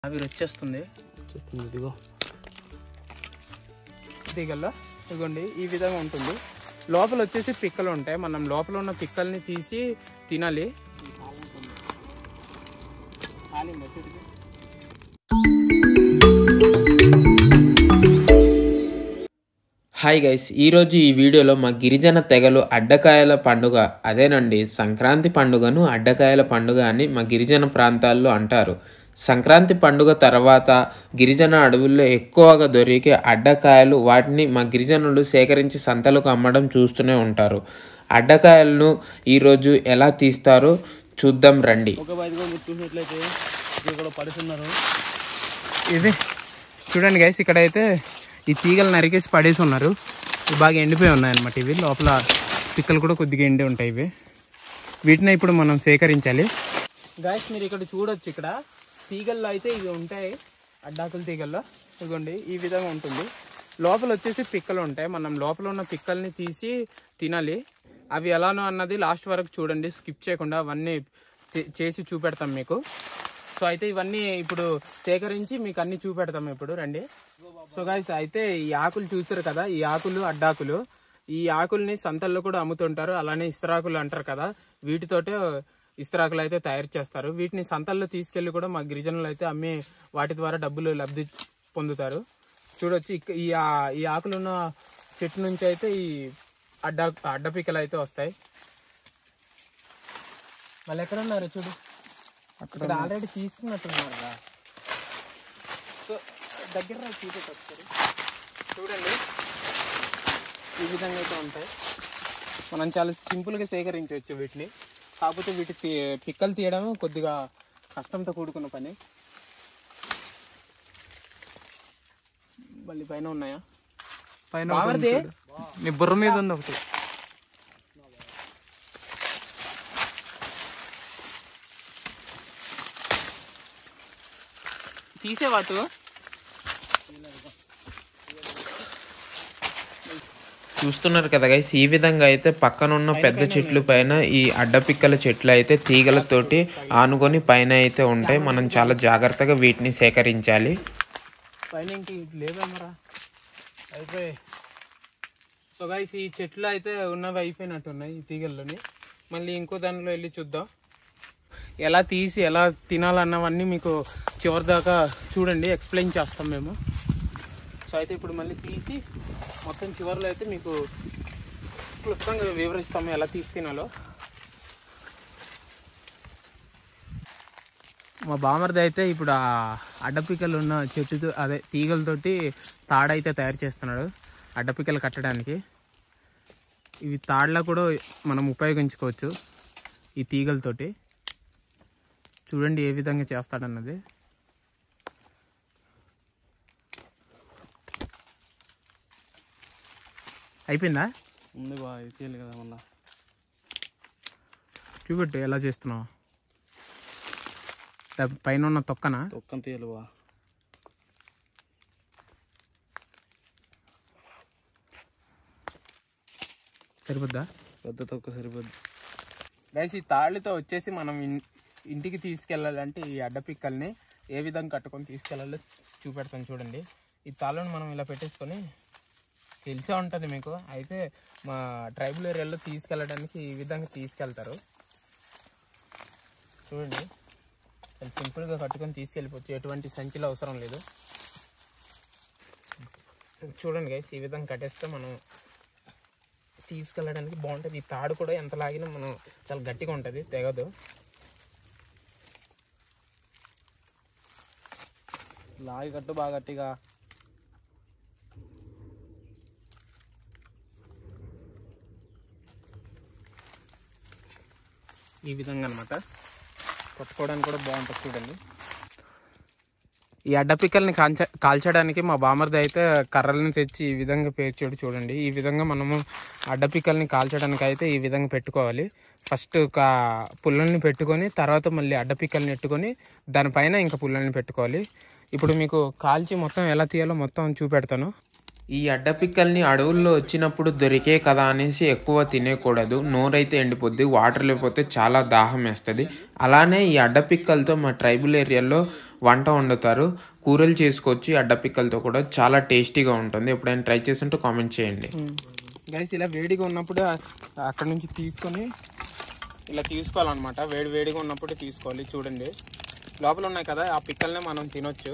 ఆవిరి వచ్చేస్తుంది వచ్చేస్తుంది ఇదిగో తీగల్లో ఇదిగోండి ఈ విధంగా ఉంటుంది లోపల వచ్చేసి పిక్కలు ఉంటాయి మనం లోపల ఉన్న పిక్కల్ని తీసి తినాలి హాయ్ గైస్ ఈరోజు ఈ వీడియోలో మా గిరిజన తెగలు అడ్డకాయల పండుగ అదేనండి సంక్రాంతి పండుగను అడ్డకాయల పండుగ అని మా గిరిజన ప్రాంతాల్లో అంటారు సంక్రాంతి పండుగ తర్వాత గిరిజన అడవుల్లో ఎక్కువగా దొరికే అడ్డకాయలు వాటిని మా గిరిజనులు సేకరించి సంతలకు అమ్మడం చూస్తూనే ఉంటారు అడ్డకాయలను ఈరోజు ఎలా తీస్తారో చూద్దాం రండి ఒక వైద్యుగా మీరు చూసినట్లయితే ఇక్కడ పడుతున్నారు ఇది చూడండి గైస్ ఇక్కడైతే ఈ తీగలు నరికేసి పడేసి ఉన్నారు ఇవి బాగా ఎండిపోయి ఉన్నాయి అనమాట ఇవి లోపల పిక్కలు కూడా కొద్దిగా ఎండి ఉంటాయి ఇవి వీటిని ఇప్పుడు మనం సేకరించాలి గాయస్ మీరు ఇక్కడ చూడొచ్చు ఇక్కడ తీగల్లో అయితే ఇవి ఉంటాయి అడ్డాకుల తీగల్లో ఇదిగోండి ఈ విధంగా ఉంటుంది లోపల వచ్చేసి పిక్కలు ఉంటాయి మనం లోపల ఉన్న పిక్కల్ని తీసి తినాలి అవి ఎలానో అన్నది లాస్ట్ వరకు చూడండి స్కిప్ చేయకుండా అవన్నీ చే- చేసి చూపెడతాం మీకు సో అయితే ఇవన్నీ ఇప్పుడు సేకరించి మీకు అన్ని చూపెడతాం ఇప్పుడు రండి సో గాయస్ అయితే ఈ ఆకులు చూసారు కదా ఈ ఆకులు అడ్డాకులు ఈ ఆకుల్ని సంతల్లో కూడా అమ్ముతుంటారు అలానే ఇస్తరాకులు అంటారు కదా వీటితోటే ఇస్తరాకులు అయితే తయారు చేస్తారు వీటిని సంతల్లో తీసుకెళ్లి కూడా మా గిరిజనులు అయితే అమ్మి వాటి ద్వారా డబ్బులు లబ్ధి పొందుతారు చూడొచ్చు ఇక్క- ఈ ఆ- ఈ ఆకులు ఉన్న చెట్టు నుంచి అయితే ఈ అడ్డ అడ్డపిక్కలు అయితే వస్తాయి మళ్ళీ ఎక్కడ ఉన్నారు చూడు ఇక్కడ ఆల్రెడీ తీసుకున్నట్టున్నారు కదా సో దగ్గర రా చూపెట్టు ఒకసారి చూడండి ఈ విధంగా అయితే ఉంటాయి మనం చాలా సింపుల్గా సేకరించవచ్చు వీటిని కాకపోతే వీటి తీ- పిక్కలు తీయడం కొద్దిగా కష్టంతో కూడుకున్న పని మళ్ళీ పైన ఉన్నాయా పైన బామర్ది? నీ బుర్ర మీద ఉంది ఒకటి తీసేవాటు చూస్తున్నారు కదా గైస్ ఈ విధంగా అయితే పక్కనున్న పెద్ద చెట్లు పైన ఈ అడ్డపిక్కల చెట్లు అయితే తీగలతోటి ఆనుకొని పైన అయితే ఉంటాయి మనం చాలా జాగ్రత్తగా వీటిని సేకరించాలి పైన ఇంక లేవా మరా అయిపోయి సో గైస్ ఈ చెట్లు అయితే ఉన్నవి అయిపోయినట్టున్నాయి ఈ తీగల్లోని మళ్ళీ ఇంకో దానిలో వెళ్ళి చూద్దాం ఎలా తీసి ఎలా తినాలన్నవన్నీ మీకు చివరి దాకా చూడండి ఎక్స్ప్లెయిన్ చేస్తాం మేము సో అయితే ఇప్పుడు మళ్ళీ తీసి మొత్తం చివరిలో అయితే మీకు క్లుప్తంగా వివరిస్తాము ఎలా తీసి తినాలో మా బామర్ది అయితే ఇప్పుడు ఆ అడ్డపిక్కలు ఉన్న చెట్టుతో అదే తీగలతోటి తాడైతే తయారు చేస్తున్నాడు అడ్డపిక్కలు కట్టడానికి ఇవి తాడులా కూడా మనం ఉపయోగించుకోవచ్చు ఈ తీగలతోటి చూడండి ఏ విధంగా చేస్తాడన్నది అయిపోయిందా ఉంది బా ఇది తీయాలి కదా మళ్ళా చూపెట్టు ఎలా చేస్తున్నావు దా- పైన ఉన్న తొక్కన తొక్కని తీయాలి బా సరిపోద్దా పెద్ద తొక్క సరిపోద్ది గైస్ ఈ తాళ్ళతో వచ్చేసి మనం ఇన్- ఇంటికి తీసుకెళ్ళాలంటే ఈ అడ్డపిక్కల్ని ఏ విధంగా కట్టుకొని తీసుకెళ్ళాలో చూపెడతాను చూడండి ఈ తాళ్ళను మనం ఇలా పెట్టేసుకొని తెలిసే ఉంటుంది మీకు అయితే మా ట్రైబల్ ఏరియాలో తీసుకెళ్ళడానికి ఈ విధంగా తీసుకెళ్తారు చూడండి చాలా సింపుల్గా కట్టుకొని తీసుకెళ్ళిపోవచ్చు ఎటువంటి సంచిలో అవసరం లేదు చూడండి గైస్ ఈ విధంగా కట్టేస్తే మనం తీసుకెళ్ళడానికి బాగుంటుంది ఈ తాడు కూడా ఎంత లాగినా మనం చాలా గట్టిగా ఉంటుంది తెగదు లాగి కట్టు బాగా గట్టిగా ఈ విధంగా అనమాట కొట్టుకోవడానికి కూడా బాగుంటుంది చూడండి ఈ అడ్డపిక్కల్ని కాల్చ కాల్చడానికి మా బామర్ది అయితే కర్రలను తెచ్చి ఈ విధంగా పేర్చాడు చూడండి ఈ విధంగా మనము అడ్డపిక్కల్ని కాల్చడానికి అయితే ఈ విధంగా పెట్టుకోవాలి ఫస్ట్ కా పుల్లల్ని పెట్టుకొని తర్వాత మళ్ళీ అడ్డపిక్కల్ని పెట్టుకొని దానిపైన ఇంకా పుల్లల్ని పెట్టుకోవాలి ఇప్పుడు మీకు కాల్చి మొత్తం ఎలా తీయాలో మొత్తం చూపెడతాను ఈ అడ్డపిక్కల్ని అడవుల్లో వచ్చినప్పుడు దొరికే కదా అనేసి ఎక్కువ తినేకూడదు నోరైతే ఎండిపోద్ది వాటర్ లేకపోతే చాలా దాహం వేస్తుంది అలానే ఈ అడ్డపిక్కలతో మా ట్రైబల్ ఏరియాలో వంట వండుతారు కూరలు చేసుకోవచ్చు ఈ అడ్డపిక్కలతో కూడా చాలా టేస్టీగా ఉంటుంది ఎప్పుడైనా ట్రై చేస్తుంటే కామెంట్ చేయండి గైస్ ఇలా వేడిగా ఉన్నప్పుడు ఆ- అక్కడ నుంచి తీసుకొని ఇలా తీసుకోవాలన్నమాట వేడి వేడిగా ఉన్నప్పుడు తీసుకోవాలి చూడండి లోపల ఉన్నాయి కదా ఆ పిక్కల్నే మనం తినొచ్చు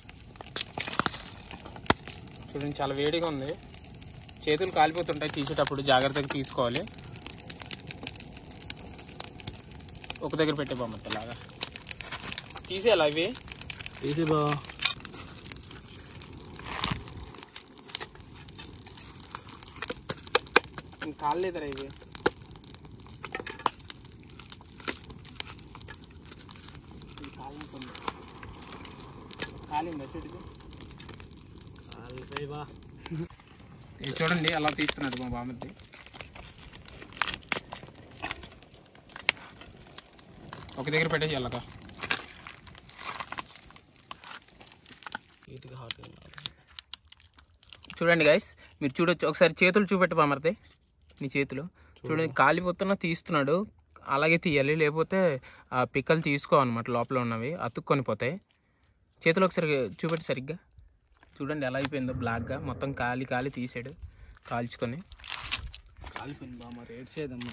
చూడండి చాలా వేడిగా ఉంది చేతులు కాలిపోతుంటాయి తీసేటప్పుడు జాగ్రత్తగా తీసుకోవాలి ఒక దగ్గర పెట్టే బొమ్మత్త లాగా తీసేయాలి అవి తీసి బావా కాలేదురా ఇవి ఇది కాలిపోతుంది. కాలిందా చెట్టుకి కాలిపోయి బా ఇది చూడండి అలా తీస్తున్నాడు మా బామ్మది ఒక దగ్గర పెట్టేసి వెళ్ళక నీట్గా హాట్ చూడండి గైస్ మీరు చూడొచ్చు ఒకసారి చేతులు చూపెట్టి పామర్తే నీ చేతులు చూడండి కాలిపోతున్నా తీస్తున్నాడు అలాగే తీయాలి లేకపోతే ఆ పిక్కలు తీసుకోవన్నమాట లోపల ఉన్నవి అతుక్కొని పోతాయి చేతులు ఒకసారి చూపెట్టి సరిగ్గా చూడండి ఎలా అయిపోయిందో బ్లాక్గా మొత్తం కాలి కాలి తీసాడు కాల్చుకొని కాలిపోయింది బా మరి ఏడ్ చేయదమ్మా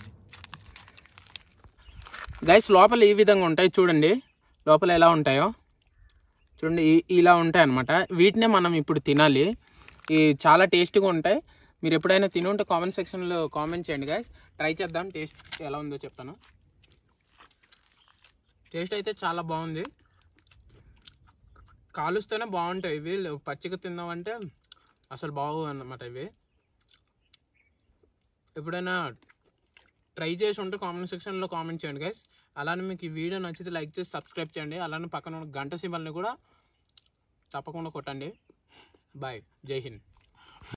గైస్ లోపల ఈ విధంగా ఉంటాయి చూడండి లోపల ఎలా ఉంటాయో చూడండి ఈ- ఇలా ఉంటాయి అన్నమాట వీటినే మనం ఇప్పుడు తినాలి ఈ చాలా టేస్ట్గా ఉంటాయి మీరు ఎప్పుడైనా తిని ఉంటే కామెంట్ సెక్షన్లో కామెంట్ చేయండి గైస్ ట్రై చేద్దాం టేస్ట్ ఎలా ఉందో చెప్తాను టేస్ట్ అయితే చాలా బాగుంది కాలుస్తూనే బాగుంటాయి ఇవి పచ్చిగా తిందామంటే అసలు బాగు అన్నమాట ఇవి ఎప్పుడైనా ట్రై చేసి ఉంటే కామెంట్ సెక్షన్లో కామెంట్ చేయండి గైస్ అలానే మీకు ఈ వీడియో నచ్చితే లైక్ చేసి సబ్స్క్రైబ్ చేయండి అలానే పక్కన ఉన్న గంట సింబల్ని కూడా తప్పకుండా కొట్టండి బాయ్ జై హింద్